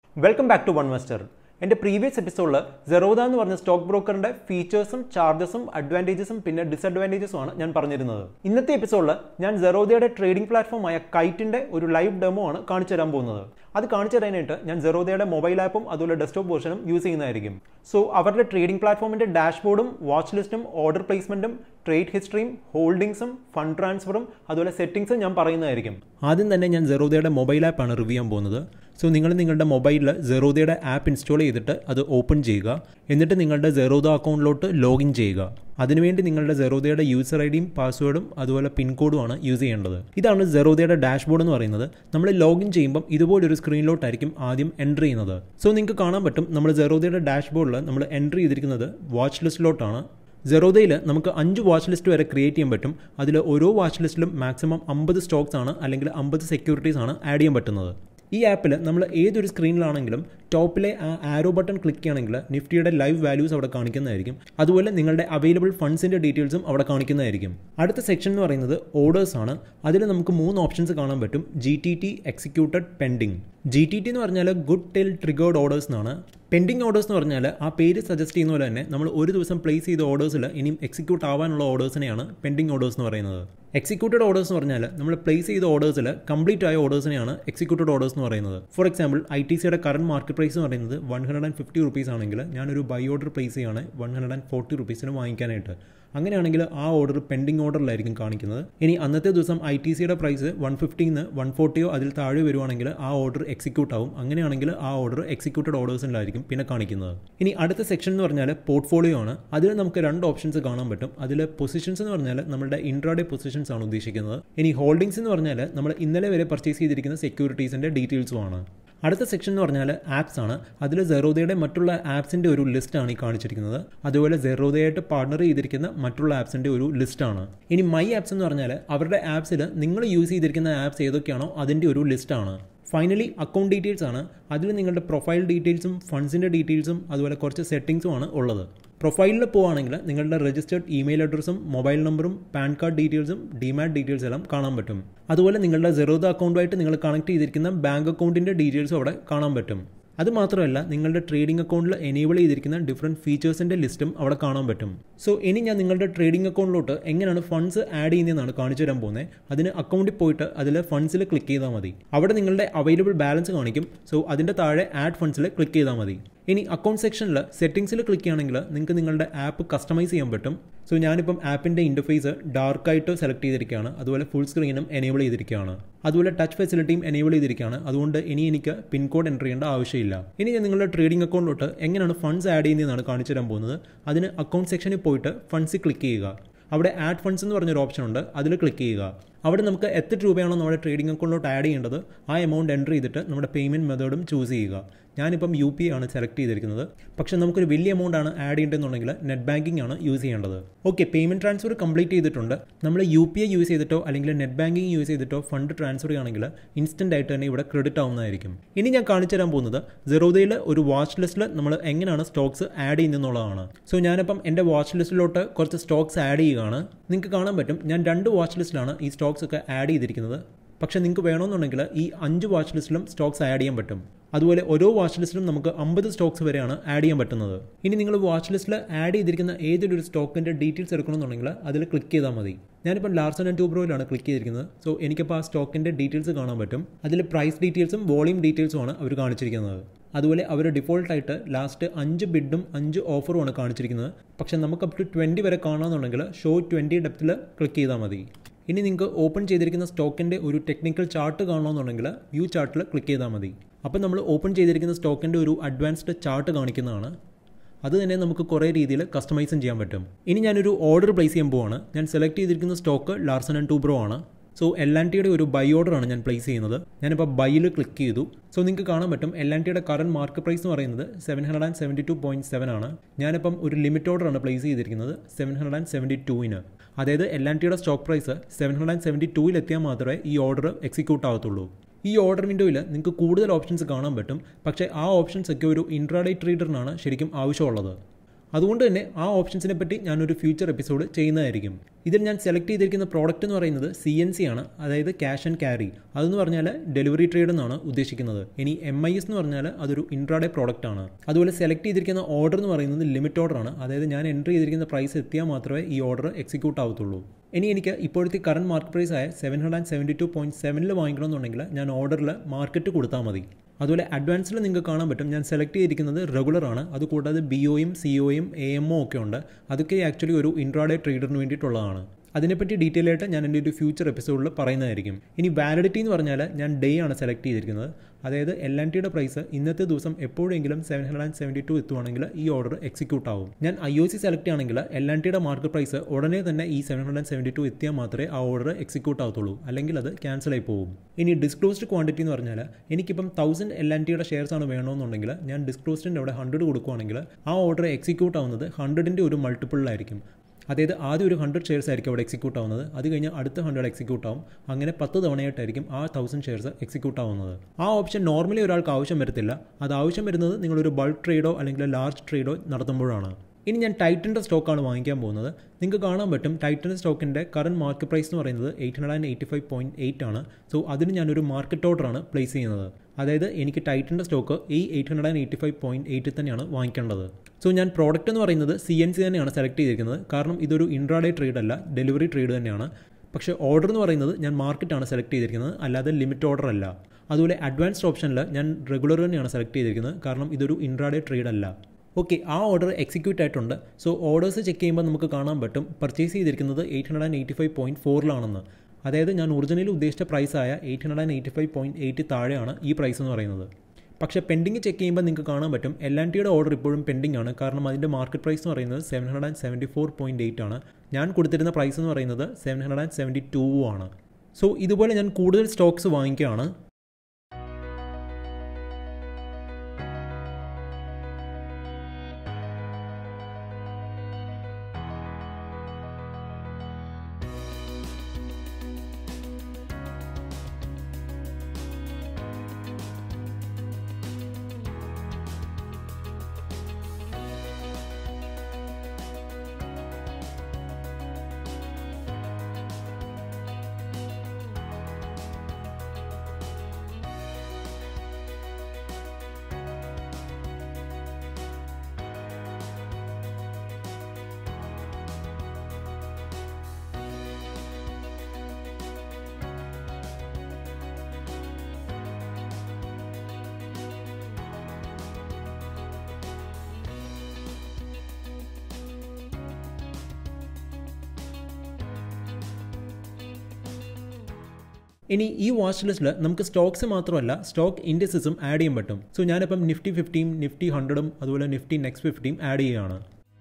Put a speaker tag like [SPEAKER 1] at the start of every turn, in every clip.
[SPEAKER 1] welcome back to one master എൻ്റെ previous എപ്പിസോഡിൽ സെറോദ എന്ന് പറഞ്ഞ സ്റ്റോക്ക് ബ്രോക്കറിന്റെ ഫീച്ചേഴ്സും ചാർജസും അഡ്വാൻറ്റേജസും പിന്നെ ഡിസഡ്വാൻറ്റേജസും ആണ് ഞാൻ പറഞ്ഞിരുന്നത് ഇന്നത്തെ എപ്പിസോഡിൽ ഞാൻ സെറോദയുടെ ട്രേഡിംഗ് പ്ലാറ്റ്ഫോമായ കൈറ്റിന്റെ ഒരു ലൈവ് ഡെമോ ആണ് കാണിച്ചു തരാൻ പോകുന്നത് അത് കാണിച്ചു തരാനായിട്ട് ഞാൻ സെറോദയുടെ മൊബൈൽ ആപ്പും അതുപോലെ ഡെസ്ക്ടോപ്പ് വേർഷനും യൂസ് ചെയ്യുന്നതായിരിക്കും സോ അവരുടെ ട്രേഡിംഗ് പ്ലാറ്റ്ഫോമിന്റെ ഡാഷ്ബോർഡും വാച്ച് ലിസ്റ്റും ഓർഡർ പ്ലേസ്മെന്റും ട്രേഡ് ഹിസ്റ്ററിയും ഹോൾഡിംഗ്സും ഫണ്ട് ട്രാൻസ്ഫറും അതുപോലെ സെറ്റിംഗ്സും ഞാൻ പറയുന്നതായിരിക്കും ആദ്യം തന്നെ ഞാൻ സെറോദയുടെ മൊബൈൽ ആപ്പാണ് റിവ്യൂ ചെയ്യാൻ പോകുന്നത് സോ നിങ്ങൾ നിങ്ങളുടെ മൊബൈലിൽ സെറോദയുടെ ആപ്പ് ഇൻസ്റ്റാൾ ചെയ്തിട്ട് അത് ഓപ്പൺ ചെയ്യുക എന്നിട്ട് നിങ്ങളുടെ സെറോദ അക്കൗണ്ടിലോട്ട് ലോഗിൻ ചെയ്യുക അതിനുവേണ്ടി നിങ്ങളുടെ സെറോദയുടെ യൂസർ ഐ ഡിയും പാസ്വേഡും അതുപോലെ പിൻകോഡുമാണ് യൂസ് ചെയ്യേണ്ടത് ഇതാണ് സെറോദയുടെ ഡാഷ്ബോർഡ് എന്ന് പറയുന്നത് നമ്മൾ ലോഗിൻ ചെയ്യുമ്പം ഇതുപോലൊരു സ്ക്രീനിലോട്ടായിരിക്കും ആദ്യം എൻ്റർ ചെയ്യുന്നത് സോ നിങ്ങൾക്ക് കാണാൻ പറ്റും നമ്മൾ സെറോദയുടെ ഡാഷ്ബോർഡിൽ നമ്മൾ എൻ്റർ ചെയ്തിരിക്കുന്നത് വാച്ച് ലിസ്റ്റിലോട്ടാണ് സെറോദയിൽ നമുക്ക് അഞ്ച് വാച്ച് ലിസ്റ്റ് വരെ ക്രിയേറ്റ് ചെയ്യാൻ പറ്റും അതിൽ ഓരോ വാച്ച് ലിസ്റ്റിലും മാക്സിമം അമ്പത് സ്റ്റോക്സ് ആണ് അല്ലെങ്കിൽ അമ്പത് സെക്യൂരിറ്റീസ് ആണ് ആഡ് ചെയ്യാൻ പറ്റുന്നത് ഈ ആപ്പിൽ നമ്മൾ ഏതൊരു സ്ക്രീനിലാണെങ്കിലും ടോപ്പിലെ ആ ആരോ ബട്ടൺ ക്ലിക്ക് ചെയ്യുകയാണെങ്കിൽ നിഫ്റ്റിയുടെ ലൈവ് വാല്യൂസ് അവിടെ കാണിക്കുന്നതായിരിക്കും അതുപോലെ നിങ്ങളുടെ അവൈലബിൾ ഫണ്ട്സിൻ്റെ ഡീറ്റെയിൽസും അവിടെ കാണിക്കുന്നതായിരിക്കും അടുത്ത സെക്ഷൻ എന്ന് പറയുന്നത് ഓർഡേഴ്സ് ആണ് അതിൽ നമുക്ക് മൂന്ന് ഓപ്ഷൻസ് കാണാൻ പറ്റും G T T executed pending G T T എന്ന് പറഞ്ഞാൽ ഗുഡ് ടെൽ ട്രിഗേർഡ് ഓർഡേഴ്സ് എന്നാണ് പെൻഡിങ് ഓർഡേഴ്സ് എന്ന് പറഞ്ഞാൽ ആ പേര് സജസ്റ്റ് ചെയ്യുന്ന പോലെ തന്നെ നമ്മൾ ഒരു ദിവസം പ്ലേസ് ചെയ്ത ഓർഡേഴ്സിൽ ഇനിയും എക്സിക്യൂട്ട് ആവാനുള്ള ഓർഡേഴ്സിനെയാണ് പെൻഡിങ് ഓർഡേഴ്സ് എന്ന് പറയുന്നത് എക്സിക്യൂട്ടഡ് ഓർഡേഴ്സ് എന്ന് പറഞ്ഞാൽ നമ്മൾ പ്ലേസ് ചെയ്ത ഓർഡേഴ്സിൽ കംപ്ലീറ്റ് ആയ ഓർഡേഴ്സിനെയാണ് എക്സിക്യൂട്ടഡ് ഓർഡേഴ്സ് എന്ന് പറയുന്നത് ഫോർ എക്സാമ്പിൾ ഐ ടി സിയുടെ കറണ്ട് മാർക്കറ്റ് പ്രൈസ് എന്ന് പറയുന്നത് one hundred and fifty rupees ആണെങ്കിൽ ഞാനൊരു ബൈ ഓർഡർ പ്ലേസ് ചെയ്യുകയാണ് വൺ ഹൺഡ്രഡ് ആൻഡ് ഫോർട്ടി റുപ്പീസിന് വാങ്ങിക്കാനായിട്ട് അങ്ങനെയാണെങ്കിൽ ആ ഓർഡർ പെൻഡിങ് ഓർഡറിലായിരിക്കും കാണിക്കുന്നത് ഇനി അന്നത്തെ ദിവസം ഐ ടി സിയുടെ പ്രൈസ് വൺ ഫിഫ്റ്റിന്ന് വൺ ഫോർട്ടിയോ അതിൽ താഴെ വരുവാണെങ്കിൽ ആ ഓർഡർ എക്സിക്യൂട്ട് ആവും അങ്ങനെയാണെങ്കിൽ ആ ഓർഡർ എക്സിക്യൂട്ടഡ് ഓർഡേഴ്സിലായിരിക്കും പിന്നെ കാണിക്കുന്നത് ഇനി അടുത്ത സെക്ഷൻ എന്ന് പറഞ്ഞാൽ പോർട്ട്ഫോളിയോ ആണ് അതിൽ നമുക്ക് രണ്ട് ഓപ്ഷൻസ് കാണാൻ പറ്റും അതിൽ പൊസിഷൻസ് എന്ന് പറഞ്ഞാൽ നമ്മുടെ ഇൻട്രാഡേ പൊസിഷൻസ് ആണ് ഉദ്ദേശിക്കുന്നത് ഇനി ഹോൾഡിംഗ്സ് എന്ന് പറഞ്ഞാൽ നമ്മൾ ഇന്നലെ വരെ പർച്ചേസ് ചെയ്തിരിക്കുന്ന സെക്യൂരിറ്റീസിൻ്റെ ഡീറ്റെയിൽസും ആണ് അടുത്ത സെക്ഷൻ എന്ന് പറഞ്ഞാൽ ആപ്സ് ആണ് അതിൽ സെറോദയുടെ മറ്റുള്ള ആപ്സിൻ്റെ ഒരു ലിസ്റ്റാണ് ഈ കാണിച്ചിരിക്കുന്നത് അതുപോലെ സെറോദയായിട്ട് പാർട്ണർ ചെയ്തിരിക്കുന്ന മറ്റുള്ള ആപ്സിൻ്റെ ഒരു ലിസ്റ്റാണ് ഇനി മൈ ആപ്സ് എന്ന് പറഞ്ഞാൽ അവരുടെ ആപ്സിൽ നിങ്ങൾ യൂസ് ചെയ്തിരിക്കുന്ന ആപ്സ് ഏതൊക്കെയാണോ അതിൻ്റെ ഒരു ലിസ്റ്റാണ് ഫൈനലി അക്കൗണ്ട് ഡീറ്റെയിൽസ് ആണ് അതിൽ നിങ്ങളുടെ പ്രൊഫൈൽ ഡീറ്റെയിൽസും ഫണ്ട്സിൻ്റെ ഡീറ്റെയിൽസും അതുപോലെ കുറച്ച് സെറ്റിംഗ്സും ആണ് ഉള്ളത് പ്രൊഫൈലിൽ പോവുകയാണെങ്കിൽ നിങ്ങളുടെ രജിസ്റ്റേർഡ് ഇമെയിൽ അഡ്രസ്സും മൊബൈൽ നമ്പറും പാൻ കാർഡ് ഡീറ്റെയിൽസും ഡിമാറ്റ് ഡീറ്റെയിൽസ് എല്ലാം കാണാൻ പറ്റും അതുപോലെ നിങ്ങളുടെ സെറോദ അക്കൗണ്ടുമായിട്ട് നിങ്ങൾ കണക്ട് ചെയ്തിരിക്കുന്ന ബാങ്ക് അക്കൗണ്ടിൻ്റെ ഡീറ്റെയിൽസും അവിടെ കാണാൻ പറ്റും അത് മാത്രമല്ല നിങ്ങളുടെ ട്രേഡിംഗ് അക്കൗണ്ടിൽ എനേബിൾ ചെയ്തിരിക്കുന്ന ഡിഫറെൻറ്റ് ഫീച്ചേഴ്സിൻ്റെ ലിസ്റ്റും അവിടെ കാണാൻ പറ്റും സോ ഇനി ഞാൻ നിങ്ങളുടെ ട്രേഡിംഗ് അക്കൗണ്ടിലോട്ട് എങ്ങനെയാണ് ഫണ്ട്സ് ആഡ് ചെയ്യുന്നതെന്നാണ് കാണിച്ചു തരാൻ പോകുന്നത് അതിന് അക്കൗണ്ടിൽ പോയിട്ട് അതിൽ ഫണ്ട്സിൽ ക്ലിക്ക് ചെയ്താൽ മതി അവിടെ നിങ്ങളുടെ അവൈലബിൾ ബാലൻസ് കാണിക്കും സോ അതിൻ്റെ താഴെ ആഡ് ഫണ്ട്സിൽ ക്ലിക്ക് ചെയ്താൽ മതി ഇനി അക്കൗണ്ട് സെക്ഷനിൽ സെറ്റിംഗ്സിൽ ക്ലിക്ക് ചെയ്യുകയാണെങ്കിൽ നിങ്ങൾക്ക് നിങ്ങളുടെ ആപ്പ് കസ്റ്റമൈസ് ചെയ്യാൻ പറ്റും സോ ഞാനിപ്പം ആപ്പിൻ്റെ ഇൻ്റർഫേസ് ഡാർക്കായിട്ട് സെലക്ട് ചെയ്തിരിക്കുകയാണ് അതുപോലെ ഫുൾ സ്ക്രീനും എനേബിൾ ചെയ്തിരിക്കുകയാണ് അതുപോലെ ടച്ച് ഫെസിലിറ്റിയും എനേബിൾ ചെയ്തിരിക്കുകയാണ് അതുകൊണ്ട് ഇനി എനിക്ക് പിൻകോഡ് എൻ്റർ ചെയ്യേണ്ട ആവശ്യമില്ല ഇനി ഞാൻ നിങ്ങളുടെ ട്രേഡിംഗ് അക്കൗണ്ടിലോട്ട് എങ്ങനെയാണ് ഫണ്ട്സ് ആഡ് ചെയ്യുന്നതെന്നാണ് കാണിച്ചു തരാൻ പോകുന്നത് അതിന് അക്കൗണ്ട് സെക്ഷനിൽ പോയിട്ട് ഫണ്ട്സിൽ ക്ലിക്ക് ചെയ്യുക അവിടെ ആഡ് ഫണ്ട്സ് എന്ന് പറഞ്ഞൊരു ഓപ്ഷൻ ഉണ്ട് അതിൽ ക്ലിക്ക് ചെയ്യുക അവിടെ നമുക്ക് എത്ര രൂപയാണോ നമ്മുടെ ട്രേഡിംഗ് അക്കൗണ്ടിലോട്ട് ആഡ് ചെയ്യേണ്ടത് ആ എമൗണ്ട് എൻ്റർ ചെയ്തിട്ട് നമ്മുടെ പേയ്മെൻറ്റ് മെത്തേഡും ചൂസ് ചെയ്യുക ഞാനിപ്പം യു പി ആണ് സെലക്ട് ചെയ്തിരിക്കുന്നത് പക്ഷേ നമുക്കൊരു വലിയ എമൗണ്ട് ആണ് ആഡ് ചെയ്യേണ്ടതെന്നുണ്ടെങ്കിൽ നെറ്റ് ബാങ്കിങ് ആണ് യൂസ് ചെയ്യേണ്ടത് ഓക്കെ പേയ്മെൻറ്റ് ട്രാൻസ്ഫർ കംപ്ലീറ്റ് ചെയ്തിട്ടുണ്ട് നമ്മൾ യു പി ഐ യൂസ് ചെയ്തിട്ടോ അല്ലെങ്കിൽ നെറ്റ് ബാങ്കിങ് യൂസ് ചെയ്തിട്ടോ ഫണ്ട് ട്രാൻസ്ഫർ ചെയ്യുകയാണെങ്കിൽ ഇൻസ്റ്റൻ്റ് ആയിട്ട് തന്നെ ഇവിടെ ക്രെഡിറ്റ് ആവുന്നതായിരിക്കും ഇനി ഞാൻ കാണിച്ചു തരാൻ പോകുന്നത് സെറോദയിൽ ഒരു വാച്ച് ലിസ്റ്റിൽ നമ്മൾ എങ്ങനെയാണ് സ്റ്റോക്സ് ആഡ് ചെയ്യുന്നതെന്നുള്ളതാണ് സോ ഞാനിപ്പം എൻ്റെ വാച്ച് ലിസ്റ്റിലോട്ട് കുറച്ച് സ്റ്റോക്സ് ആഡ് ചെയ്യുകയാണ് നിങ്ങൾക്ക് കാണാൻ പറ്റും ഞാൻ രണ്ട് വാച്ച് ലിസ്റ്റിലാണ് ഈ സ്റ്റോക്സ് ഒക്കെ ആഡ് ചെയ്തിരിക്കുന്നത് പക്ഷേ നിങ്ങൾക്ക് വേണമെന്നുണ്ടെങ്കിൽ ഈ അഞ്ച് വാച്ച് ലിസ്റ്റിലും സ്റ്റോക്സ് ആഡ് ചെയ്യാൻ പറ്റും അതുപോലെ ഓരോ വാച്ച് ലിസ്റ്റിലും നമുക്ക് അമ്പത് സ്റ്റോക്സ് വരെയാണ് ആഡ് ചെയ്യാൻ പറ്റുന്നത് ഇനി നിങ്ങൾ വാച്ച് ലിസ്റ്റിൽ ആഡ് ചെയ്തിരിക്കുന്ന ഏതൊരു ഒരു സ്റ്റോക്കിൻ്റെ ഡീറ്റെയിൽസ് എടുക്കണമെന്നുണ്ടെങ്കിൽ അതിൽ ക്ലിക്ക് ചെയ്താൽ മതി ഞാനിപ്പോൾ ലാർസൺ ആൻഡ് ടൂബ്രോയിലാണ് ക്ലിക്ക് ചെയ്തിരിക്കുന്നത് സോ എനിക്കിപ്പോൾ ആ സ്റ്റോക്കിൻ്റെ ഡീറ്റെയിൽസ് കാണാൻ പറ്റും അതിൽ പ്രൈസ് ഡീറ്റെയിൽസും വോളിയം ഡീറ്റെയിൽസും ആണ് അവർ കാണിച്ചിരിക്കുന്നത് അതുപോലെ അവർ ഡിഫോൾട്ടായിട്ട് ലാസ്റ്റ് അഞ്ച് ബിഡും അഞ്ച് ഓഫറുമാണ് കാണിച്ചിരിക്കുന്നത് പക്ഷേ നമുക്ക് അപ് ടു ട്വൻറ്റി വരെ കാണാമെന്നുണ്ടെങ്കിൽ ഷോ ട്വൻറ്റി ഡെപ്തിൽ ക്ലിക്ക് ചെയ്താൽ മതി ഇനി നിങ്ങൾക്ക് ഓപ്പൺ ചെയ്തിരിക്കുന്ന സ്റ്റോക്കിൻ്റെ ഒരു ടെക്നിക്കൽ ചാർട്ട് കാണണമെന്നുണ്ടെങ്കിൽ വ്യൂ ചാർട്ടിൽ ക്ലിക്ക് ചെയ്താൽ മതി അപ്പോൾ നമ്മൾ ഓപ്പൺ ചെയ്തിരിക്കുന്ന സ്റ്റോക്കിൻ്റെ ഒരു അഡ്വാൻസ്ഡ് ചാർട്ട് കാണിക്കുന്നതാണ് അത് തന്നെ നമുക്ക് കുറേ രീതിയിൽ കസ്റ്റമൈസും ചെയ്യാൻ പറ്റും ഇനി ഞാനൊരു ഓർഡർ പ്ലേസ് ചെയ്യാൻ പോവാണ് ഞാൻ സെലക്ട് ചെയ്തിരിക്കുന്ന സ്റ്റോക്ക് ലാർസൺ ആൻഡ് ടൂബ്രോ ആണ് സോ എൽ ആൻ ടിയുടെ ഒരു ബൈ ഓർഡറാണ് ഞാൻ പ്ലേസ് ചെയ്യുന്നത് ഞാനിപ്പോൾ ബൈയിൽ ക്ലിക്ക് ചെയ്തു സോ നിങ്ങൾക്ക് കാണാൻ പറ്റും എൽ ആൻ ടിയുടെ കറണ്ട് മാർക്കറ്റ് പ്രൈസ് എന്ന് പറയുന്നത് seven hundred and seventy two point seven ആണ് ഞാനിപ്പം ഒരു ലിമിറ്റ് ഓർഡറാണ് പ്ലേസ് ചെയ്തിരിക്കുന്നത് സെവൻ ഹൺഡ്രഡ് ആൻഡ് സെവൻറ്റി ടൂവിന് അതായത് എൽ ആൻ ടിയുടെ stock price seven hundred and seventy ടൂവിൽ എത്തിയാൽ മാത്രമേ ഈ ഓർഡർ എക്സിക്യൂട്ട് ആവത്തുള്ളൂ ഈ ഓർഡർ വിൻഡോയിൽ നിങ്ങൾക്ക് കൂടുതൽ ഓപ്ഷൻസ് കാണാൻ പറ്റും പക്ഷേ ആ ഓപ്ഷൻസ് ഒക്കെ ഒരു ഇൻട്രാഡേ ട്രേഡറിനാണ് ശരിക്കും ആവശ്യമുള്ളത് അതുകൊണ്ട് തന്നെ ആ ഓപ്ഷൻസിനെ പറ്റി ഞാനൊരു ഫ്യൂച്ചർ എപ്പിസോഡ് ചെയ്യുന്നതായിരിക്കും ഇതിൽ ഞാൻ സെലക്ട് ചെയ്തിരിക്കുന്ന പ്രോഡക്റ്റ് എന്ന് പറയുന്നത് സി എൻ സി ആണ് അതായത് ക്യാഷ് ആൻഡ് ക്യാരി അതെന്ന് പറഞ്ഞാൽ ഡെലിവറി ട്രേഡ് എന്നാണ് ഉദ്ദേശിക്കുന്നത് ഇനി എം ഐ എസ് എന്ന് പറഞ്ഞാൽ അതൊരു ഇൻട്രാഡേ പ്രോഡക്റ്റ് ആണ് അതുപോലെ സെലക്ട് ചെയ്തിരിക്കുന്ന ഓർഡർ എന്ന് പറയുന്നത് ലിമിറ്റ് ഓർഡർ ആണ് അതായത് ഞാൻ എൻട്രി ചെയ്തിരിക്കുന്ന പ്രൈസ് എത്തിയാൽ മാത്രമേ ഈ ഓർഡർ എക്സിക്യൂട്ട് ആവത്തുള്ളൂ ഇനി എനിക്ക് ഇപ്പോഴത്തെ കറണ്ട് മാർക്കറ്റ് പ്രൈസ് ആയ seven hundred and seventy two point സെവനിൽ വാങ്ങിക്കണമെന്നുണ്ടെങ്കിൽ ഞാൻ ഓർഡറിൽ മാർക്കറ്റ് കൊടുത്താൽ മതി അതുപോലെ അഡ്വാൻസിൽ നിങ്ങൾക്ക് കാണാൻ പറ്റും ഞാൻ സെലക്ട് ചെയ്തിരിക്കുന്നത് റെഗുലർ ആണ് അതുകൂടാതെ ബി ഒയും സി ഒയും എ എം ഒ ഒക്കെ ഉണ്ട് അതൊക്കെ ആക്ച്വലി ഒരു ഇൻട്രാഡേ ട്രേഡറിന് വേണ്ടിയിട്ടുള്ളതാണ് അതിനെപ്പറ്റി ഡീറ്റെയിൽ ആയിട്ട് ഞാൻ എൻ്റെ ഒരു ഫ്യൂച്ചർ എപ്പിസോഡിൽ പറയുന്നതായിരിക്കും ഇനി വാലിഡിറ്റി എന്ന് പറഞ്ഞാൽ ഞാൻ ഡേ ആണ് സെലക്ട് ചെയ്തിരിക്കുന്നത് അതായത് എൽ ആൻ ടിയുടെ പ്രൈസ് ഇന്നത്തെ ദിവസം എപ്പോഴെങ്കിലും seven hundred and seventy two എത്തുവാണെങ്കിൽ ഈ ഓർഡർ എക്സിക്യൂട്ട് ആവും ഞാൻ ഐ ഒ സി സെലക്ട് ആണെങ്കിൽ എൽ ആൻ ടിയുടെ മാർക്കറ്റ് പ്രൈസ് ഉടനെ തന്നെ ഈ seven hundred and seventy two എത്തിയാൽ മാത്രമേ ആ ഓർഡർ എക്സിക്യൂട്ട് ആവത്തുള്ളൂ അല്ലെങ്കിൽ അത് ക്യാൻസൽ ആയി പോകും ഇനി ഡിസ്ക്ലോസ്ഡ് ക്വാണ്ടിറ്റി എന്ന് പറഞ്ഞാൽ എനിക്കിപ്പം തൗസൻഡ് എൽ ആൻ ടിയുടെ ഷെയർസ് ആണ് വേണമെന്നുണ്ടെങ്കിൽ ഞാൻ ഡിസ്ക്ലോസ്ഡിൻ്റെ അവിടെ ഹൺഡ്രഡ് കൊടുക്കുകയാണെങ്കിൽ ആ ഓർഡർ എക്സിക്യൂട്ട് ആവുന്നത് ഹൺഡ്രഡിൻ്റെ ഒരു മൾട്ടിപ്പിളിലായിരിക്കും അതായത് ആദ്യം ഒരു ഹൺഡ്രഡ് ഷെയർസ് ആയിരിക്കും അവിടെ എക്സിക്യൂട്ട് ആവുന്നത് അത് കഴിഞ്ഞ് അടുത്ത ഹൺഡ്രഡ് എക്സിക്യൂട്ട് ആവും അങ്ങനെ പത്ത് തവണയായിട്ടായിരിക്കും ആ തൗസൻഡ് ഷെയർസ് എക്സിക്യൂട്ട് ആവുന്നത് ആ ഓപ്ഷൻ നോർമലി ഒരാൾക്ക് ആവശ്യം വരത്തില്ല അത് ആവശ്യം വരുന്നത് നിങ്ങളൊരു ബൾക്ക് ട്രേഡോ അല്ലെങ്കിൽ ലാർജ് ട്രേഡോ നടത്തുമ്പോഴാണ് ഇനി ഞാൻ ടൈറ്റൻ്റെ സ്റ്റോക്കാണ് വാങ്ങിക്കാൻ പോകുന്നത് നിങ്ങൾക്ക് കാണാൻ പറ്റും ടൈറ്റൻ്റെ സ്റ്റോക്കിൻ്റെ കറണ്ട് മാർക്കറ്റ് പ്രൈസ് എന്ന് പറയുന്നത് eight hundred and eighty five point eight ആണ് സോ അതിന് ഞാനൊരു മാർക്കറ്റ് ഓർഡറാണ് പ്ലേസ് ചെയ്യുന്നത് അതായത് എനിക്ക് ടൈറ്റൻ്റെ സ്റ്റോക്ക് ഈ eight hundred and eighty five point എയ്റ്റിൽ തന്നെയാണ് വാങ്ങിക്കേണ്ടത് സോ ഞാൻ പ്രോഡക്റ്റ് എന്ന് പറയുന്നത് സി എൻ സി തന്നെയാണ് സെലക്ട് ചെയ്തിരിക്കുന്നത് കാരണം ഇതൊരു ഇൻട്രാഡേ ട്രേഡ് അല്ല ഡെലിവറി ട്രേഡ് തന്നെയാണ് പക്ഷേ ഓർഡർ എന്ന് പറയുന്നത് ഞാൻ മാർക്കറ്റാണ് സെലക്ട് ചെയ്തിരിക്കുന്നത് അല്ലാതെ ലിമിറ്റ് ഓർഡർ അല്ല അതുപോലെ അഡ്വാൻസ്ഡ് ഓപ്ഷനിൽ ഞാൻ റെഗുലർ തന്നെയാണ് സെലക്ട് ചെയ്തിരിക്കുന്നത് കാരണം ഇതൊരു ഇൻട്രാഡേ ട്രേഡ് അല്ല ഓക്കെ ആ ഓർഡർ എക്സിക്യൂട്ട് ആയിട്ടുണ്ട് സോ ഓർഡേഴ്സ് ചെക്ക് ചെയ്യുമ്പോൾ നമുക്ക് കാണാൻ പറ്റും പർച്ചേസ് ചെയ്തിരിക്കുന്നത് eight hundred and eighty five point ഫോറിലാണെന്ന് അതായത് ഞാൻ ഒറിജിനലി ഉദ്ദേശിച്ച പ്രൈസായ eight hundred and eighty five point eight താഴെയാണ് ഈ പ്രൈസ് എന്ന് പറയുന്നത് പക്ഷേ പെൻഡിങ് ചെക്ക് ചെയ്യുമ്പോൾ നിങ്ങൾക്ക് കാണാൻ പറ്റും എൽ ആൻ ടിയുടെ ഓർഡർ ഇപ്പോഴും പെൻഡിങ് ആണ് കാരണം അതിൻ്റെ മാർക്കറ്റ് പ്രൈസ് എന്ന് പറയുന്നത് seven hundred and seventy four point eight ആണ് ഞാൻ കൊടുത്തിരുന്ന പ്രൈസ് എന്ന് പറയുന്നത് seven hundred and seventy two ആണ് സോ ഇതുപോലെ ഞാൻ കൂടുതൽ സ്റ്റോക്സ് വാങ്ങിക്കുകയാണ് ഇനി ഈ വാച്ച് ലിസ്റ്റിൽ നമുക്ക് സ്റ്റോക്സ് മാത്രമല്ല സ്റ്റോക്ക് ഇൻഡസസും ആഡ് ചെയ്യാൻ പറ്റും സോ ഞാനിപ്പം നിഫ്റ്റി ഫിഫ്റ്റിയും നിഫ്റ്റി ഹൺഡ്രഡും അതുപോലെ നിഫ്റ്റി നെക്സ്റ്റ് ഫിഫ്റ്റിയും ആഡ് ചെയ്യുകയാണ്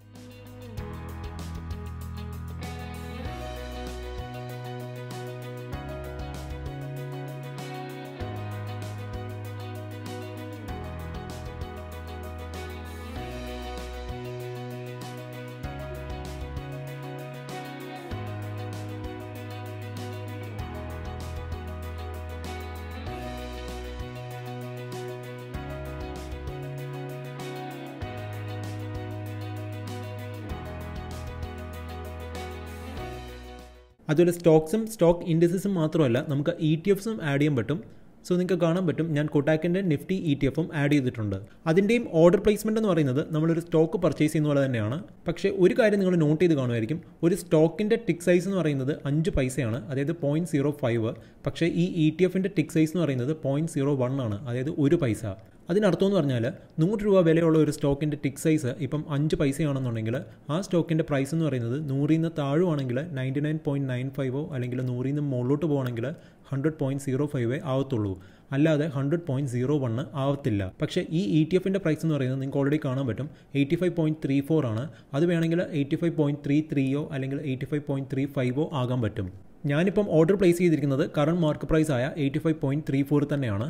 [SPEAKER 1] അതുപോലെ സ്റ്റോക്സും സ്റ്റോക്ക് ഇൻഡസസും മാത്രമല്ല നമുക്ക് ഇ ടി എഫ്സും ആഡ് ചെയ്യാൻ പറ്റും സോ നിങ്ങൾക്ക് കാണാൻ പറ്റും ഞാൻ കൊട്ടാക്കിൻ്റെ നിഫ്റ്റി ഇ ടി എഫും ആഡ് ചെയ്തിട്ടുണ്ട് അതിൻ്റെയും ഓർഡർ പ്ലേസ്മെൻറ്റ് എന്ന് പറയുന്നത് നമ്മളൊരു സ്റ്റോക്ക് പർച്ചേസ് ചെയ്യുന്ന പോലെ തന്നെയാണ് പക്ഷേ ഒരു കാര്യം നിങ്ങൾ നോട്ട് ചെയ്ത് കാണുമായിരിക്കും ഒരു സ്റ്റോക്കിൻ്റെ ടിക്ക് സൈസ് എന്ന് പറയുന്നത് അഞ്ച് പൈസയാണ് അതായത് പോയിൻറ്റ് സീറോ ഫൈവ് പക്ഷേ ഈ ഇ ടി എഫിൻ്റെ ടിക്ക് സൈസ് എന്ന് പറയുന്നത് പോയിൻറ്റ് സീറോ വൺ ആണ് അതായത് ഒരു പൈസ അതിനർത്ഥം എന്ന് പറഞ്ഞാൽ നൂറ് രൂപ വിലയുള്ള ഒരു സ്റ്റോക്കിൻ്റെ ടിക്ക് സൈസ് ഇപ്പം അഞ്ച് പൈസയാണെന്നുണ്ടെങ്കിൽ ആ സ്റ്റോക്കിൻ്റെ പ്രൈസ് എന്ന് പറയുന്നത് നൂറിൽ നിന്ന് താഴുവാണെങ്കിൽ നയൻറ്റി നയൻ പോയിൻറ്റ് നയൻ ഫൈവോ അല്ലെങ്കിൽ നൂറിൽ നിന്ന് മുകളിലോട്ട് പോകുകയാണെങ്കിൽ ഹൺഡ്രഡ് പോയിൻറ്റ് സീറോ ഫൈവേ ആവത്തുള്ളൂ അല്ലാതെ ഹൺഡ്രഡ് പോയിൻറ്റ് സീറോ വണ്ണ് ആവത്തില്ല പക്ഷേ ഈ ഇ ടി എഫിൻ്റെ പ്രൈസ് എന്ന് പറയുന്നത് നിങ്ങൾക്ക് ഓൾറെഡി കാണാൻ പറ്റും eighty five point three four ആണ് അത് വേണമെങ്കിൽ എയ്റ്റി ഫൈവ് പോയിൻറ്റ് ത്രീ ത്രീയോ അല്ലെങ്കിൽ എയ്റ്റി ഫൈവ് പോയിൻറ്റ് ത്രീ ഫൈവോ ആകാൻ പറ്റും ഞാനിപ്പം ഓർഡർ പ്ലേസ് ചെയ്തിരിക്കുന്നത് കറണ്ട് മാർക്ക് പ്രൈസ് ആയ eighty five point three four തന്നെയാണ്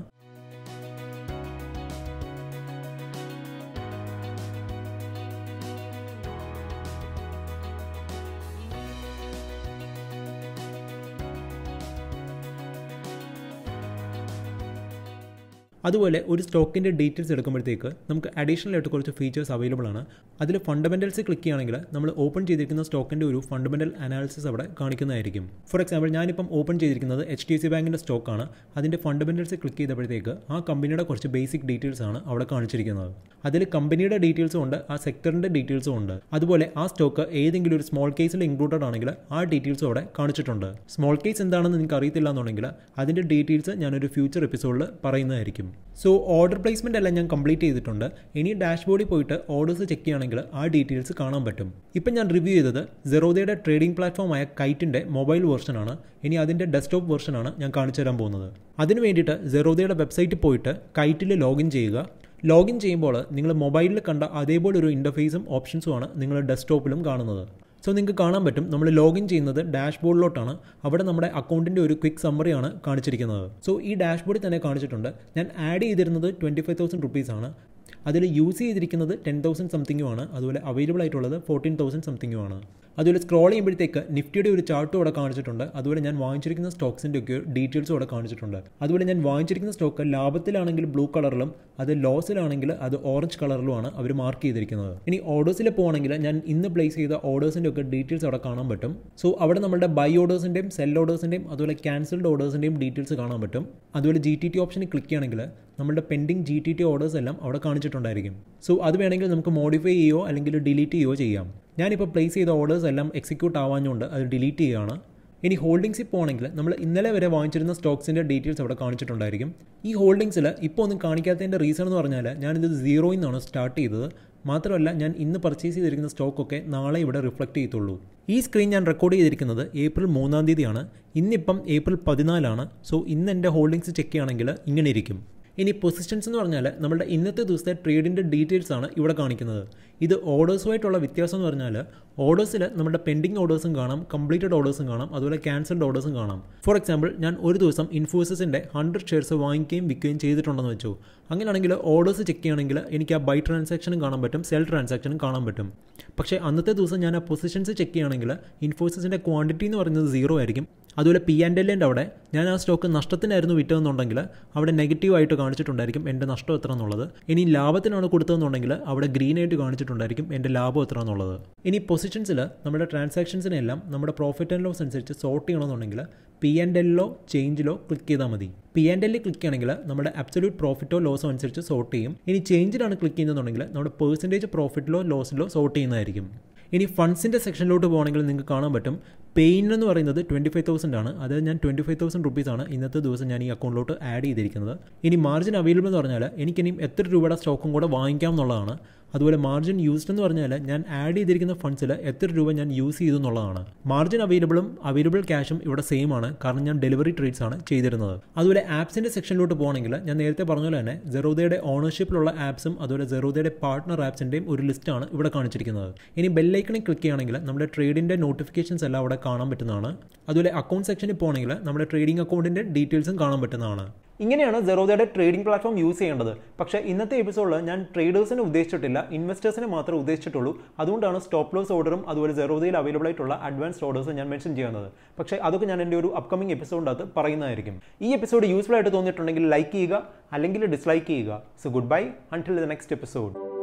[SPEAKER 1] അതുപോലെ ഒരു സ്റ്റോക്കിൻ്റെ ഡീറ്റെയിൽസ് എടുക്കുമ്പോഴത്തേക്ക് നമുക്ക് അഡീഷണൽ ആയിട്ട് കുറച്ച് ഫീച്ചേഴ്സ് അവൈലബിൾ ആണ് അതിൽ ഫണ്ടമെൻറ്റൽസ് ക്ലിക്ക് ചെയ്യുകയാണെങ്കിൽ നമ്മൾ ഓപ്പൺ ചെയ്തിരിക്കുന്ന സ്റ്റോക്കിൻ്റെ ഒരു ഫണ്ടമെൻ്റൽ അനാലിസിസ് അവിടെ കാണിക്കുന്നതായിരിക്കും ഫോർ എക്സാമ്പിൾ ഞാനിപ്പം ഓപ്പൺ ചെയ്തിരിക്കുന്നത് എച്ച് ഡി സി ബാങ്കിൻ്റെ സ്റ്റോക്കാണ് അതിൻ്റെ ഫണ്ടമെൻറ്റൽസ് ക്ലിക്ക് ചെയ്തപ്പോഴത്തേക്ക് ആ കമ്പനിയുടെ കുറച്ച് ബേസിക് ഡീറ്റെയിൽസ് ആണ് അവിടെ കാണിച്ചിരിക്കുന്നത് അതിൽ കമ്പനിയുടെ ഡീറ്റെയിൽസും ഉണ്ട് ആ സെക്ടറിൻ്റെ ഡീറ്റെയിൽസും ഉണ്ട് അതുപോലെ ആ സ്റ്റോക്ക് ഏതെങ്കിലും ഒരു സ്മോൾ കേസിൽ ഇൻക്ലൂഡഡ് ആണെങ്കിൽ ആ ഡീറ്റെയിൽസും അവിടെ കാണിച്ചിട്ടുണ്ട് സ്മോൾ കേസ് എന്താണെന്ന് നിങ്ങൾക്ക് അറിയത്തില്ല എന്നുണ്ടെങ്കിൽ അതിൻ്റെ ഡീറ്റെയിൽസ് ഞാനൊരു ഫ്യൂച്ചർ എപ്പിസോഡിൽ പറയുന്നതായിരിക്കും സോ ഓർഡർ പ്ലേസ്മെൻ്റ് എല്ലാം ഞാൻ കംപ്ലീറ്റ് ചെയ്തിട്ടുണ്ട് ഇനി ഡാഷ്ബോർഡിൽ പോയിട്ട് ഓർഡേഴ്സ് ചെക്ക് ചെയ്യുകയാണെങ്കിൽ ആ ഡീറ്റെയിൽസ് കാണാൻ പറ്റും ഇപ്പം ഞാൻ റിവ്യൂ ചെയ്തത് സെറോദയുടെ ട്രേഡിംഗ് പ്ലാറ്റ്ഫോമായ കൈറ്റിൻ്റെ മൊബൈൽ വെർഷനാണ് ഇനി അതിൻ്റെ ഡെസ്ക്ടോപ്പ് വെർഷനാണ് ഞാൻ കാണിച്ചു തരാൻ പോകുന്നത് അതിന് വേണ്ടിയിട്ട് സെറോദയുടെ വെബ്സൈറ്റിൽ പോയിട്ട് കൈറ്റിൽ ലോഗിൻ ചെയ്യുക ലോഗിൻ ചെയ്യുമ്പോൾ നിങ്ങൾ മൊബൈലിൽ കണ്ട അതേപോലെ ഒരു ഇൻ്റർഫേസും ഓപ്ഷൻസുമാണ് നിങ്ങൾ ഡെസ്ക്ടോപ്പിലും കാണുന്നത് സോ നിങ്ങൾക്ക് കാണാൻ പറ്റും നമ്മൾ ലോഗിൻ ചെയ്യുന്നത് ഡാഷ്ബോർഡിലോട്ടാണ് അവിടെ നമ്മുടെ അക്കൗണ്ടിൻ്റെ ഒരു ക്വിക്ക് സമ്മറിയാണ് കാണിച്ചിരിക്കുന്നത് സോ ഈ ഡാഷ്ബോർഡിൽ തന്നെ കാണിച്ചിട്ടുണ്ട് ഞാൻ ആഡ് ചെയ്തിരുന്നത് ട്വൻറ്റി ഫൈവ് തൗസൻഡ് റുപ്പീസാണ് അതിൽ യൂസ് ചെയ്തിരിക്കുന്നത് ടെൻ തൗസൻഡ് സംതിങ്ങുമാണ് അതുപോലെ അവൈലബിൾ ആയിട്ടുള്ളത് ഫോർട്ടീൻ തൗസൻഡ് സംതിങ്ങുമാണ് അതുപോലെ സ്ക്രോൾ ചെയ്യുമ്പോഴത്തേക്ക് നിഫ്റ്റിയുടെ ഒരു ചാർട്ടും അവിടെ കാണിച്ചിട്ടുണ്ട് അതുപോലെ ഞാൻ വാങ്ങിച്ചിരിക്കുന്ന സ്റ്റോക്സിൻ്റെ ഒക്കെ ഡീറ്റെയിൽസും അവിടെ കാണിച്ചിട്ടുണ്ട് അതുപോലെ ഞാൻ വാങ്ങിച്ചിരിക്കുന്ന സ്റ്റോക്ക് ലാഭത്തിലാണെങ്കിൽ ബ്ലൂ കളറിലും അത് ലോസിലാണെങ്കിൽ അത് ഓറഞ്ച് കളറിലുമാണ് അവർ മാർക്ക് ചെയ്തിരിക്കുന്നത് ഇനി ഓർഡേഴ്സിൽ പോകണമെങ്കിൽ ഞാൻ ഇന്ന് പ്ലേസ് ചെയ്ത ഓർഡേഴ്സിൻ്റെ ഒക്കെ ഡീറ്റെയിൽസ് അവിടെ കാണാൻ പറ്റും സോ അവിടെ നമ്മുടെ ബൈ ഓർഡേഴ്സിൻ്റെയും സെൽ ഓർഡേഴ്സിൻ്റെയും അതുപോലെ ക്യാൻസൽഡ് ഓർഡേഴ്സിൻ്റെയും ഡീറ്റെയിൽസ് കാണാൻ പറ്റും അതുപോലെ ജി ടി ടി ഓപ്ഷനിൽ ക്ലിക്ക് ചെയ്യുകയാണെങ്കിൽ നമ്മുടെ pending G T T orders എല്ലാം അവിടെ കാണിച്ചിട്ടുണ്ടായിരിക്കും സോ അത് വേണമെങ്കിൽ നമുക്ക് മോഡിഫൈ ചെയ്യുകയോ അല്ലെങ്കിൽ ഡിലീറ്റ് ചെയ്യുകയോ ചെയ്യാം ഞാനിപ്പോൾ പ്ലേസ് ചെയ്ത ഓർഡേഴ്സ് എല്ലാം എക്സിക്യൂട്ട് ആവാഞ്ഞുകൊണ്ട് അത് ഡിലീറ്റ് ചെയ്യുകയാണ് ഇനി ഹോൾഡിംഗ്സിൽ പോകണമെങ്കിൽ നമ്മൾ ഇന്നലെ വരെ വാങ്ങിച്ചിരുന്ന സ്റ്റോക്സിൻ്റെ ഡീറ്റെയിൽസ് അവിടെ കാണിച്ചിട്ടുണ്ടായിരിക്കും ഈ ഹോൾഡിംഗ്സിൽ ഇപ്പോൾ ഒന്നും കാണിക്കാത്തതിൻ്റെ റീസൺ എന്ന് പറഞ്ഞാൽ ഞാനിത് സീറോയിൽ നിന്നാണ് സ്റ്റാർട്ട് ചെയ്തത് മാത്രമല്ല ഞാൻ ഇന്ന് പർച്ചേസ് ചെയ്തിരിക്കുന്ന സ്റ്റോക്കൊക്കെ നാളെ ഇവിടെ റിഫ്ലക്റ്റ് ചെയ്യത്തുള്ളൂ ഈ സ്ക്രീൻ ഞാൻ റെക്കോർഡ് ചെയ്തിരിക്കുന്നത് ഏപ്രിൽ മൂന്നാം തീയതിയാണ് ഇന്നിപ്പം ഏപ്രിൽ പതിനാലാണ് സോ ഇന്ന് എൻ്റെ ഹോൾഡിംഗ്സ് ചെക്ക് ചെയ്യുകയാണെങ്കിൽ ഇങ്ങനെ ഇരിക്കും ഇനി പൊസിഷൻസ് എന്ന് പറഞ്ഞാൽ നമ്മുടെ ഇന്നത്തെ ദിവസത്തെ ട്രേഡിൻ്റെ ഡീറ്റെയിൽസ് ആണ് ഇവിടെ കാണിക്കുന്നത് ഇത് ഓർഡേഴ്സുമായിട്ടുള്ള വ്യത്യാസം എന്ന് പറഞ്ഞാൽ ഓർഡേഴ്സിൽ നമ്മുടെ പെൻഡിങ് ഓർഡേഴ്സും കാണാം കംപ്ലീറ്റഡ് ഓർഡേഴ്സും കാണാം അതുപോലെ ക്യാൻസൽഡ് ഓർഡേഴ്സും കാണാം ഫോർ എക്സാമ്പിൾ ഞാൻ ഒരു ദിവസം ഇൻഫോസിസിൻ്റെ ഹൺഡ്രഡ് ഷെയർസ് വാങ്ങിക്കുകയും വിൽക്കുകയും ചെയ്തിട്ടുണ്ടെന്ന് വെച്ചു അങ്ങനെയാണെങ്കിൽ ഓർഡേഴ്സ് ചെക്ക് ചെയ്യുകയാണെങ്കിൽ എനിക്ക് ആ ബൈ ട്രാൻസാക്ഷനും കാണാൻ പറ്റും സെൽ ട്രാൻസാക്ഷനും കാണാൻ പറ്റും പക്ഷേ അന്നത്തെ ദിവസം ഞാൻ ആ പൊസിഷൻസ് ചെക്ക് ചെയ്യുകയാണെങ്കിൽ ഇൻഫോസിസിൻ്റെ ക്വാണ്ടിറ്റി എന്ന് പറയുന്നത് സീറോ ആയിരിക്കും അതുപോലെ പി ആൻഡ് എല്ലിൻ്റെ അവിടെ ഞാൻ ആ സ്റ്റോക്ക് നഷ്ടത്തിനായിരുന്നു വിറ്റതെന്നുണ്ടെങ്കിൽ അവിടെ നെഗറ്റീവായിട്ട് കാണിച്ചിട്ടുണ്ടായിരിക്കും എൻ്റെ നഷ്ടം എത്ര എന്നുള്ളത് ഇനി ലാഭത്തിനാണ് കൊടുത്തതെന്നുണ്ടെങ്കിൽ അവിടെ ഗ്രീൻ ആയിട്ട് കാണിച്ചിട്ടുണ്ടായിരിക്കും എൻ്റെ ലാഭം എത്ര എന്നുള്ളത് ഇനി പൊസിഷൻസിൽ നമ്മുടെ ട്രാൻസാക്ഷൻസിനെല്ലാം നമ്മുടെ പ്രോഫിറ്റ് ആൻഡ് ലോസ് അനുസരിച്ച് സോർട്ട് ചെയ്യണമെന്നുണ്ടെങ്കിൽ പി ആൻഡ് എല്ലോ ചേഞ്ചിലോ ക്ലിക്ക് ചെയ്താൽ മതി പി ആൻഡ് എല്ലിൽ ക്ലിക്ക് ചെയ്യണമെങ്കിൽ നമ്മുടെ അബ്സല്യൂട്ട് പ്രോഫിറ്റോ ലോസോ അനുസരിച്ച് സോർട്ട് ചെയ്യും ഇനി ചേഞ്ചിലാണ് ക്ലിക്ക് ചെയ്യുന്നതെന്നുണ്ടെങ്കിൽ നമ്മുടെ പേഴ്സൻറ്റേജ് പ്രോഫിറ്റിലോ ലോസിലോ സോർട്ട് ചെയ്യുന്നതായിരിക്കും ഇനി ഫണ്ട്സിൻ്റെ സെക്ഷനിലോട്ട് പോകണമെങ്കിൽ നിങ്ങൾക്ക് കാണാൻ പറ്റും പെയിൻ എന്ന് പറയുന്നത് ട്വൻറ്റി ഫൈവ് തൗസൻഡ് ആണ് അതായത് ഞാൻ ട്വൻറ്റി ഫൈവ് തൗസൻഡ് റുപ്പീസാണ് ഇന്നത്തെ ദിവസം ഞാൻ ഈ അക്കൗണ്ടിലോട്ട് ആഡ് ചെയ്തിരിക്കുന്നത് ഇനി മാർജിൻ അവൈലബിൾ എന്ന് പറഞ്ഞാൽ എനിക്കിനിയും എത്ര രൂപയുടെ സ്റ്റോക്കും കൂടെ വാങ്ങിക്കാം എന്നുള്ളതാണ് അതുപോലെ മാർജിൻ യൂസ്ഡ് എന്ന് പറഞ്ഞാൽ ഞാൻ ആഡ് ചെയ്തിരിക്കുന്ന ഫണ്ട്സിൽ എത്ര രൂപ ഞാൻ യൂസ് ചെയ്തു എന്നുള്ളതാണ് മാർജിൻ അവൈലബിളും അവൈലബിൾ ക്യാഷും ഇവിടെ സെയിം ആണ് കാരണം ഞാൻ ഡെലിവറി ട്രേഡ്സ് ആണ് ചെയ്തിരുന്നത് അതുപോലെ ആപ്സിൻ്റെ സെക്ഷനിലോട്ട് പോകണമെങ്കിൽ ഞാൻ നേരത്തെ പറഞ്ഞ പോലെ തന്നെ സെറോദയുടെ ഓണർഷിപ്പിലുള്ള ആപ്സും അതുപോലെ സെറോദയുടെ പാർട്ട്ണർ ആപ്സിൻ്റെയും ഒരു ലിസ്റ്റാണ് ഇവിടെ കാണിച്ചിരിക്കുന്നത് ഇനി ബെല്ലൈക്കണിൽ ക്ലിക്ക് ചെയ്യുകയാണെങ്കിൽ നമ്മുടെ ട്രേഡിൻ്റെ നോട്ടിഫിക്കേഷൻസ് എല്ലാം അവിടെ കാണാൻ പറ്റുന്നതാണ് അതുപോലെ അക്കൗണ്ട് സെക്ഷനിൽ പോകണമെങ്കിൽ നമ്മുടെ ട്രേഡിംഗ് അക്കൗണ്ടിൻ്റെ ഡീറ്റെയിൽസും കാണാൻ പറ്റുന്നതാണ് ഇങ്ങനെയാണ് സെറോദയുടെ ട്രേഡിംഗ് പ്ലാറ്റ്ഫോം യൂസ് ചെയ്യേണ്ടത് പക്ഷേ ഇന്നത്തെ എപ്പിസോഡിൽ ഞാൻ ട്രേഡേഴ്സിനെ ഉദ്ദേശിച്ചിട്ടില്ല ഇൻവെസ്റ്റേഴ്സിനെ മാത്രമേ ഉദ്ദേശിച്ചിട്ടുള്ളൂ അതുകൊണ്ടാണ് സ്റ്റോപ്പ് ലോസ് ഓർഡറും അതുപോലെ സെറോദയിൽ അവൈലബിൾ ആയിട്ടുള്ള അഡ്വാൻസ്ഡ് ഓർഡേഴ്സ് ഞാൻ മെൻഷൻ ചെയ്യുന്നത് പക്ഷേ അതൊക്കെ ഞാൻ എൻ്റെ ഒരു അപ്കമിംഗ് എപ്പിസോഡിൻ്റെ അകത്ത് പറയുന്നതായിരിക്കും ഈ എപ്പിസോഡ് യൂസ്ഫുൾ ആയിട്ട് തോന്നിയിട്ടുണ്ടെങ്കിൽ ലൈക്ക് ചെയ്യുക അല്ലെങ്കിൽ ഡിസ്ലൈക്ക് ചെയ്യുക so good bye until the next episode